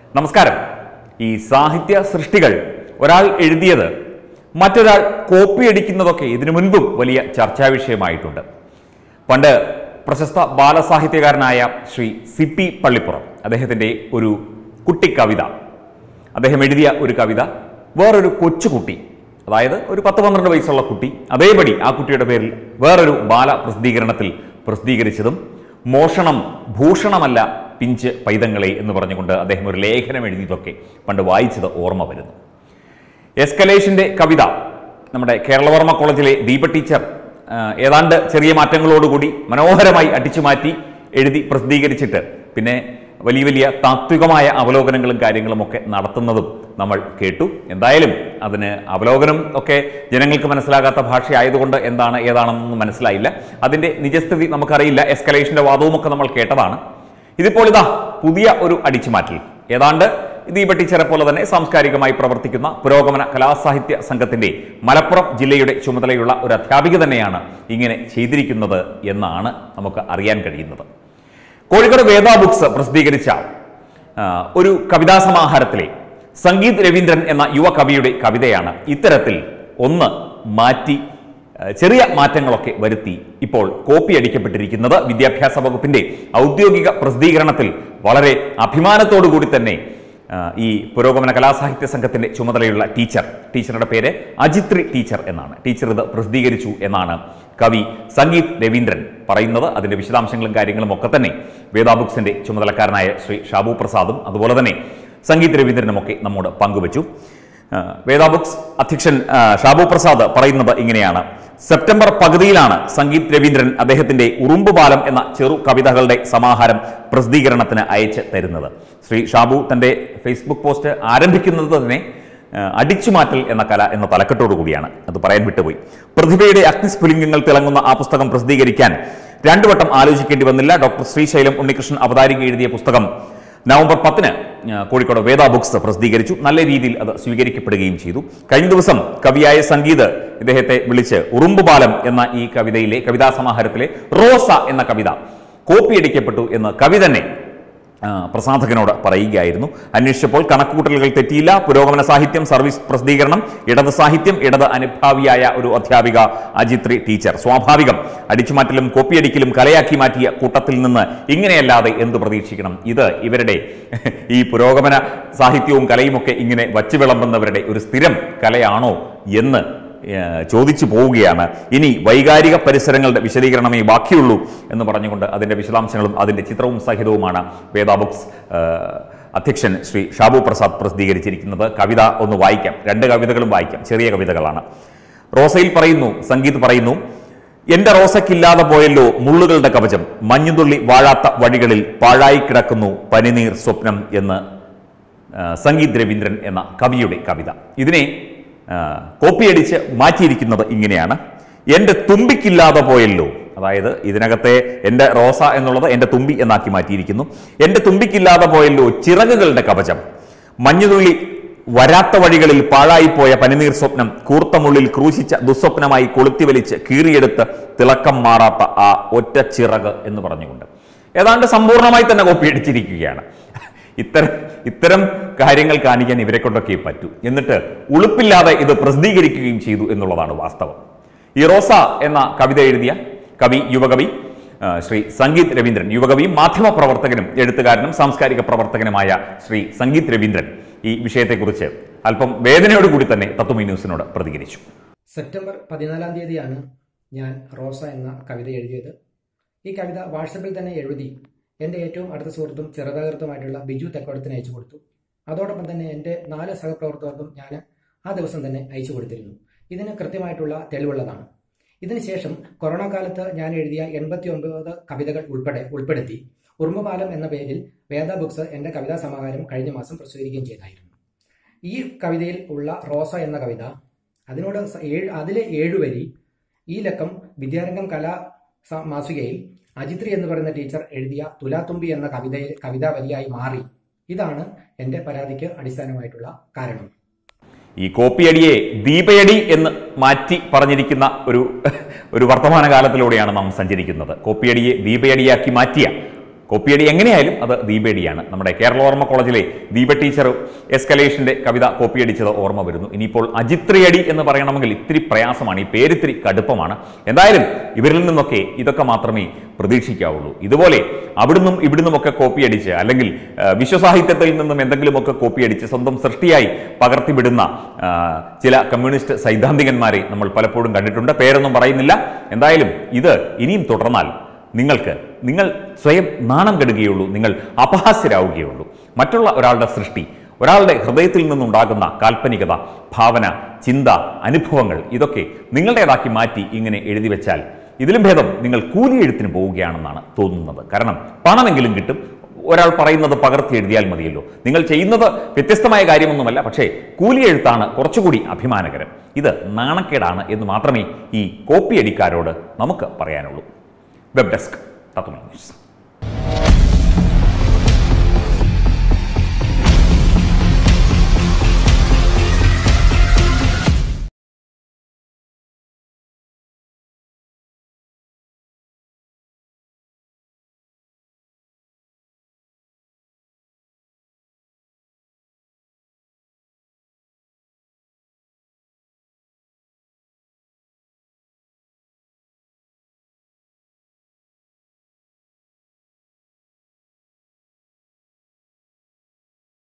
നമസ്കാരം ഈ സാഹിത്യ സൃഷ്ടികൾ ഒരാൾ എഴുതിയത് മറ്റൊരാൾ കോപ്പി അടിക്കുന്നതൊക്കെ ഇതിനു മുൻപും വലിയ ചർച്ചാ വിഷയമായിട്ടുണ്ട് പണ്ട് പ്രശസ്ത ബാലസാഹിത്യകാരനായ ശ്രീ സി പി പള്ളിപ്പുറം അദ്ദേഹത്തിൻ്റെ ഒരു കുട്ടി കവിത അദ്ദേഹം എഴുതിയ ഒരു കവിത വേറൊരു കൊച്ചുകുട്ടി അതായത് ഒരു പത്ത് പന്ത്രണ്ട് വയസ്സുള്ള കുട്ടി അതേപടി ആ കുട്ടിയുടെ പേരിൽ വേറൊരു ബാല പ്രസിദ്ധീകരണത്തിൽ പ്രസിദ്ധീകരിച്ചതും മോഷണം ഭൂഷണമല്ല പിഞ്ച് പൈതങ്ങളെ എന്ന് പറഞ്ഞുകൊണ്ട് അദ്ദേഹം ഒരു ലേഖനം എഴുതിയതൊക്കെ പണ്ട് വായിച്ചത് ഓർമ്മ വരുന്നു എസ്കലേഷന്റെ കവിത നമ്മുടെ കേരളവർമ്മ കോളേജിലെ ദീപ ടീച്ചർ ആ, ഏതാണ്ട് ചെറിയ മാറ്റങ്ങളോടുകൂടി മനോഹരമായി അടിച്ചു മാറ്റി എഴുതി പ്രസിദ്ധീകരിച്ചിട്ട് പിന്നെ വലിയ വലിയ താത്വികമായ അവലോകനങ്ങളും കാര്യങ്ങളും ഒക്കെ നടത്തുന്നതും നമ്മൾ കേട്ടു എന്തായാലും അതിന് അവലോകനം ഒക്കെ ജനങ്ങൾക്ക് മനസ്സിലാകാത്ത ഭാഷയായതുകൊണ്ട് എന്താണ് ഏതാണെന്നൊന്നും മനസ്സിലായില്ല അതിന്റെ നിജസ്ഥിതി നമുക്കറിയില്ല എസ്കലേഷന്റെ വാദവും ഒക്കെ നമ്മൾ കേട്ടതാണ് ഇതിപ്പോൾ ഇതാ പുതിയ ഒരു അടിച്ചുമാറ്റൽ ഏതാണ്ട് ദീപ ടീച്ചറെ പോലെ തന്നെ സാംസ്കാരികമായി പ്രവർത്തിക്കുന്ന പുരോഗമന കലാസാഹിത്യ സംഘത്തിന്റെ മലപ്പുറം ജില്ലയുടെ ചുമതലയുള്ള ഒരു അധ്യാപിക തന്നെയാണ് ഇങ്ങനെ ചെയ്തിരിക്കുന്നത് എന്നാണ് നമുക്ക് അറിയാൻ കഴിയുന്നത് കോഴിക്കോട് വേദ ബുക്സ് പ്രസിദ്ധീകരിച്ച ആ, ഒരു കവിതാ സമാഹാരത്തിലെ സംഗീത് രവീന്ദ്രൻ എന്ന യുവ കവിയുടെ കവിതയാണ് ഇത്തരത്തിൽ ഒന്ന് മാറ്റി ആ, ചെറിയ മാറ്റങ്ങളൊക്കെ വരുത്തി ഇപ്പോൾ കോപ്പി അടിക്കപ്പെട്ടിരിക്കുന്നത് വിദ്യാഭ്യാസ വകുപ്പിന്റെ ഔദ്യോഗിക പ്രസിദ്ധീകരണത്തിൽ വളരെ അഭിമാനത്തോടു കൂടി തന്നെ ആ, ഈ പുരോഗമന കലാസാഹിത്യ സംഘത്തിന്റെ ചുമതലയുള്ള ടീച്ചർ ടീച്ചറുടെ പേര് അജിത്രി ടീച്ചർ എന്നാണ് ടീച്ചർ ഇത് പ്രസിദ്ധീകരിച്ചു എന്നാണ് കവി സംഗീത് രവീന്ദ്രൻ പറയുന്നത് അതിന്റെ വിശദാംശങ്ങളും കാര്യങ്ങളും ഒക്കെ തന്നെ വേദാ ബുക്സിന്റെ ചുമതലക്കാരനായ ശ്രീ ഷാബു പ്രസാദും അതുപോലെ തന്നെ സംഗീത് രവീന്ദ്രനും ഒക്കെ നമ്മോട് പങ്കുവച്ചു ആ, വേദാ ബുക്സ് അധ്യക്ഷൻ ആ, ഷാബു പ്രസാദ് പറയുന്നത് ഇങ്ങനെയാണ് സെപ്റ്റംബർ പകുതിയിലാണ് സംഗീത് രവീന്ദ്രൻ അദ്ദേഹത്തിന്റെ ഉറുമ്പുപാലം എന്ന ചെറു കവിതകളുടെ സമാഹാരം പ്രസിദ്ധീകരണത്തിന് അയച്ച് തരുന്നത് ശ്രീ ഷാബു തന്റെ ഫേസ്ബുക്ക് പോസ്റ്റ് ആരംഭിക്കുന്നത് തന്നെ ആ, അടിച്ചുമാറ്റൽ എന്ന കല എന്ന തലക്കെട്ടോടു കൂടിയാണ് അത് പറയാൻ വിട്ടുപോയി പ്രതിഭയുടെ അഗ്നിസ്ഫുലിംഗങ്ങൾ തിളങ്ങുന്ന ആ പുസ്തകം പ്രസിദ്ധീകരിക്കാൻ രണ്ടു വട്ടം ആലോചിക്കേണ്ടി വന്നില്ല ഡോക്ടർ ശ്രീശൈലം ഉണ്ണികൃഷ്ണൻ അവതാരിക എഴുതിയ പുസ്തകം നവംബർ പത്തിന് ആ, കോഴിക്കോട് വേദ ബുക്സ് പ്രസിദ്ധീകരിച്ചു നല്ല രീതിയിൽ അത് സ്വീകരിക്കപ്പെടുകയും ചെയ്തു കഴിഞ്ഞ ദിവസം കവിയായ സംഗീത് ഇദ്ദേഹത്തെ വിളിച്ച് ഉറുമ്പുപാലം എന്ന ഈ കവിതയിലെ കവിതാ സമാഹാരത്തിലെ റോസ എന്ന കവിത കോപ്പിയടിക്കപ്പെട്ടു എന്ന് കവി തന്നെ ആ, പ്രസാധകനോട് പറയുകയായിരുന്നു അന്വേഷിച്ചപ്പോൾ കണക്കുകൂട്ടലുകൾ തെറ്റിയില്ല പുരോഗമന സാഹിത്യം സർവീസ് പ്രസിദ്ധീകരണം ഇടത് സാഹിത്യം ഇടത് അനുഭാവിയായ ഒരു അധ്യാപിക അജിത്രി ടീച്ചർ സ്വാഭാവികം അടിച്ചുമാറ്റലും കോപ്പിയടിക്കലും കലയാക്കി മാറ്റിയ കൂട്ടത്തിൽ നിന്ന് ഇങ്ങനെയല്ലാതെ എന്ത് പ്രതീക്ഷിക്കണം ഇത് ഇവരുടെ ഈ പുരോഗമന സാഹിത്യവും കലയും ഒക്കെ ഇങ്ങനെ വച്ചു വിളമ്പുന്നവരുടെ ഒരു സ്ഥിരം കലയാണോ എന്ന് ഏഹ് ചോദിച്ചു പോവുകയാണ് ഇനി വൈകാരിക പരിസരങ്ങളുടെ വിശദീകരണമേ ബാക്കിയുള്ളൂ എന്ന് പറഞ്ഞുകൊണ്ട് അതിൻ്റെ വിശദാംശങ്ങളും അതിൻ്റെ ചിത്രവും സഹിതവുമാണ് വേദ ബുക്സ് ഏഹ് അധ്യക്ഷൻ ശ്രീ ഷാബു പ്രസാദ് പ്രസിദ്ധീകരിച്ചിരിക്കുന്നത് കവിത ഒന്ന് വായിക്കാം രണ്ട് കവിതകളും വായിക്കാം ചെറിയ കവിതകളാണ് റോസയിൽ പറയുന്നു സംഗീത് പറയുന്നു എന്റെ റോസയ്ക്കില്ലാതെ പോയല്ലോ മുള്ളുകളുടെ കവചം മഞ്ഞുതുള്ളി വാഴാത്ത വഴികളിൽ പാഴായി കിടക്കുന്നു പനിനീർ സ്വപ്നം എന്ന് ആ, സംഗീത് രവീന്ദ്രൻ എന്ന കവിയുടെ കവിത ഇതിനെ ആ, കോപ്പിയടിച്ച് മാറ്റിയിരിക്കുന്നത് ഇങ്ങനെയാണ് എൻ്റെ തുമ്പിക്കില്ലാതെ പോയല്ലോ അതായത് ഇതിനകത്തെ എൻ്റെ റോസ എന്നുള്ളത് എൻ്റെ തുമ്പി എന്നാക്കി മാറ്റിയിരിക്കുന്നു എൻ്റെ തുമ്പിക്കില്ലാതെ പോയല്ലോ ചിറകുകളുടെ കവചം മഞ്ഞുതുള്ളി വരാത്ത വഴികളിൽ പാഴായിപ്പോയ പനിനീർ സ്വപ്നം കൂർത്തമുള്ളിൽ ക്രൂശിച്ച ദുസ്വപ്നമായി കൊളുത്തിവലിച്ച് കീറിയെടുത്ത് തിളക്കം മാറാത്ത ആ ഒറ്റ ചിറക് എന്ന് പറഞ്ഞുകൊണ്ട് ഏതാണ്ട് സമ്പൂർണ്ണമായി തന്നെ കോപ്പിയടിച്ചിരിക്കുകയാണ് ഇത്തരം ഇത്തരം കാര്യങ്ങൾ കാണിക്കാൻ ഇവരെ കൊണ്ടൊക്കെ പറ്റൂ എന്നിട്ട് ഉളുപ്പില്ലാതെ ഇത് പ്രസിദ്ധീകരിക്കുകയും ചെയ്തു എന്നുള്ളതാണ് വാസ്തവം ഈ റോസ എന്ന കവിത എഴുതിയ കവി യുവകവി ആ, ശ്രീ സംഗീത് രവീന്ദ്രൻ യുവകവിയും മാധ്യമ പ്രവർത്തകനും എഴുത്തുകാരനും സാംസ്കാരിക പ്രവർത്തകനുമായ ശ്രീ സംഗീത് രവീന്ദ്രൻ ഈ വിഷയത്തെക്കുറിച്ച് അല്പം വേദനയോടുകൂടി തന്നെ തത്വമി ന്യൂസിനോട് പ്രതികരിച്ചു സെപ്റ്റംബർ പതിനാലാം തീയതിയാണ് ഞാൻ റോസ എന്ന കവിത എഴുതിയത് ഈ കവിത വാട്സപ്പിൽ തന്നെ എഴുതി എൻ്റെ ഏറ്റവും അടുത്ത സുഹൃത്തും ചെറുതകൃത്തുമായിട്ടുള്ള ബിജു തെക്കോടത്തിന് അയച്ചു കൊടുത്തു അതോടൊപ്പം തന്നെ എൻ്റെ നാല് സഹപ്രവർത്തകർക്കും ഞാൻ ആ ദിവസം തന്നെ അയച്ചു കൊടുത്തിരുന്നു ഇതിന് കൃത്യമായിട്ടുള്ള തെളിവുള്ളതാണ് ഇതിനുശേഷം കൊറോണ കാലത്ത് ഞാൻ എഴുതിയ എൺപത്തി ഒൻപത് കവിതകൾ ഉൾപ്പെടെ ഉൾപ്പെടുത്തി ഉറുമ്പുപാലം എന്ന പേരിൽ വേദ ബുക്സ് എൻ്റെ കവിതാ സമാഹാരം കഴിഞ്ഞ മാസം പ്രസിദ്ധീകരിക്കുകയും ചെയ്തായിരുന്നു ഈ കവിതയിൽ ഉള്ള റോസ എന്ന കവിത അതിനോട് സ- ഏഴ് അതിലെ ഏഴുവരി ഈ ലക്കം വിദ്യാരംഗം കലാ സ- മാസികയിൽ അജിത്രി എന്ന് പറയുന്ന ടീച്ചർ എഴുതിയ തുലാത്തുമ്പി എന്ന കവിതയിൽ കവിതാ വരിയായി മാറി ഇതാണ് എൻ്റെ പരാതിക്ക് അടിസ്ഥാനമായിട്ടുള്ള കാരണം ഈ കോപ്പിയടിയെ ദീപയടി എന്ന് മാറ്റി പറഞ്ഞിരിക്കുന്ന ഒരു ഒരു വർത്തമാനകാലത്തിലൂടെയാണ് നാം സഞ്ചരിക്കുന്നത് കോപ്പിയടിയെ ദീപയടിയാക്കി മാറ്റിയ കോപ്പിയടി എങ്ങനെയായാലും അത് ദീപേടിയാണ് നമ്മുടെ കേരള ഓർമ്മ കോളേജിലെ ദീപ ടീച്ചർ എസ്കലേഷന്റെ കവിത കോപ്പിയടിച്ചത് ഓർമ്മ വരുന്നു ഇനിയിപ്പോൾ അജിത്രിയടി എന്ന് പറയണമെങ്കിൽ ഇത്തിരി പ്രയാസമാണ് ഈ പേരിത്തിരി കടുപ്പമാണ് എന്തായാലും ഇവരിൽ നിന്നൊക്കെ ഇതൊക്കെ മാത്രമേ പ്രതീക്ഷിക്കാവുള്ളൂ ഇതുപോലെ അവിടുന്നും ഇവിടുന്നുമൊക്കെ കോപ്പിയടിച്ച് അല്ലെങ്കിൽ ആ, വിശ്വസാഹിത്യത്തിൽ നിന്നും എന്തെങ്കിലുമൊക്കെ കോപ്പിയടിച്ച് സ്വന്തം സൃഷ്ടിയായി പകർത്തിവിടുന്ന ആ, ചില കമ്മ്യൂണിസ്റ്റ് സൈദ്ധാന്തികന്മാരെ നമ്മൾ പലപ്പോഴും കണ്ടിട്ടുണ്ട് പേരൊന്നും പറയുന്നില്ല എന്തായാലും ഇത് ഇനിയും തുടർന്നാൽ നിങ്ങൾക്ക് നിങ്ങൾ സ്വയം നാണം കെടുകയുള്ളൂ നിങ്ങൾ അപഹാസ്യരാവുകയുള്ളൂ മറ്റുള്ള ഒരാളുടെ സൃഷ്ടി ഒരാളുടെ ഹൃദയത്തിൽ നിന്നുണ്ടാകുന്ന കാൽപ്പനികത ഭാവന ചിന്ത അനുഭവങ്ങൾ ഇതൊക്കെ നിങ്ങളുടേതാക്കി മാറ്റി ഇങ്ങനെ എഴുതി വെച്ചാൽ ഇതിലും ഭേദം നിങ്ങൾ കൂലി എഴുത്തിന് പോവുകയാണെന്നാണ് തോന്നുന്നത് കാരണം പണമെങ്കിലും കിട്ടും ഒരാൾ പറയുന്നത് പകർത്തി എഴുതിയാൽ മതിയല്ലോ നിങ്ങൾ ചെയ്യുന്നത് വ്യത്യസ്തമായ കാര്യമൊന്നുമല്ല പക്ഷേ കൂലി എഴുത്താണ് കുറച്ചുകൂടി അഭിമാനകരം ഇത് നാണക്കേടാണ് എന്ന് മാത്രമേ ഈ കോപ്പിയടിക്കാരോട് നമുക്ക് പറയാനുള്ളൂ വെബ് ഡെസ്ക് തത്വമേ ന്യൂസ്